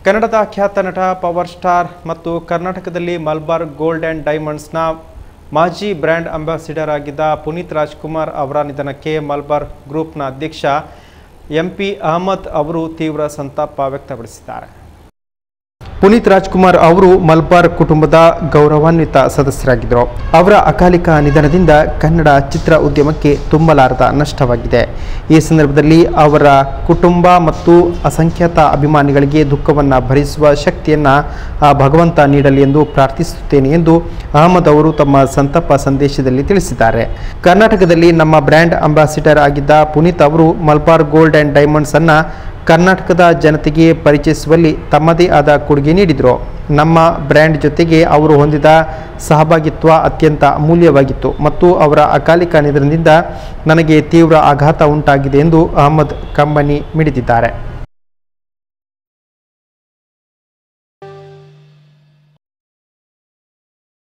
ಕನ್ನಡದ ಖ್ಯಾತ ನಟ ಪವರ್ ಸ್ಟಾರ್ ಮತ್ತು ಕರ್ನಾಟಕದಲ್ಲಿ ಮಲ್ಬಾರ್ ಗೋಲ್ಡ್ ಆ್ಯಂಡ್ ಡೈಮಂಡ್ಸ್ನ ಮಾಜಿ ಬ್ರ್ಯಾಂಡ್ ಅಂಬಾಸಿಡರ್ ಆಗಿದ್ದ ಪುನೀತ್ ರಾಜ್ಕುಮಾರ್ ಅವರ ನಿಧನಕ್ಕೆ ಮಲ್ಬಾರ್ ಗ್ರೂಪ್ನ ಅಧ್ಯಕ್ಷ ಎಂ ಪಿ ಅಹಮದ್ ಅವರು ತೀವ್ರ ಸಂತಾಪ ವ್ಯಕ್ತಪಡಿಸಿದ್ದಾರೆ ಪುನೀತ್ ರಾಜ್ಕುಮಾರ್ ಅವರು ಮಲ್ಬಾರ್ ಕುಟುಂಬದ ಗೌರವಾನ್ವಿತ ಸದಸ್ಯರಾಗಿದ್ದರು ಅವರ ಅಕಾಲಿಕ ನಿಧನದಿಂದ ಕನ್ನಡ ಚಿತ್ರ ಉದ್ಯಮಕ್ಕೆ ತುಂಬಲಾರದ ನಷ್ಟವಾಗಿದೆ ಈ ಸಂದರ್ಭದಲ್ಲಿ ಅವರ ಕುಟುಂಬ ಮತ್ತು ಅಸಂಖ್ಯಾತ ಅಭಿಮಾನಿಗಳಿಗೆ ದುಃಖವನ್ನು ಭರಿಸುವ ಶಕ್ತಿಯನ್ನು ಆ ಭಗವಂತ ನೀಡಲಿ ಎಂದು ಪ್ರಾರ್ಥಿಸುತ್ತೇನೆ ಎಂದು ಅಹಮದ್ ಅವರು ತಮ್ಮ ಸಂತಾಪ ಸಂದೇಶದಲ್ಲಿ ತಿಳಿಸಿದ್ದಾರೆ ಕರ್ನಾಟಕದಲ್ಲಿ ನಮ್ಮ ಬ್ರ್ಯಾಂಡ್ ಅಂಬಾಸಿಡರ್ ಆಗಿದ್ದ ಪುನೀತ್ ಅವರು ಮಲ್ಬಾರ್ ಗೋಲ್ಡ್ ಆ್ಯಂಡ್ ಡೈಮಂಡ್ಸ್ ಅನ್ನ ಕರ್ನಾಟಕದ ಜನತೆಗೆ ಪರಿಚಯಿಸುವಲ್ಲಿ ತಮ್ಮದೇ ಆದ ಕೊಡುಗೆ ನೀಡಿದರು ನಮ್ಮ ಬ್ರ್ಯಾಂಡ್ ಜೊತೆಗೆ ಅವರು ಹೊಂದಿದ ಸಹಭಾಗಿತ್ವ ಅತ್ಯಂತ ಅಮೂಲ್ಯವಾಗಿತ್ತು ಮತ್ತು ಅವರ ಅಕಾಲಿಕ ನಿಧನದಿಂದ ನನಗೆ ತೀವ್ರ ಆಘಾತ ಉಂಟಾಗಿದೆ ಎಂದು ಅಹಮದ್ ಕಂಬನಿ ಮಿಡಿದಿದ್ದಾರೆ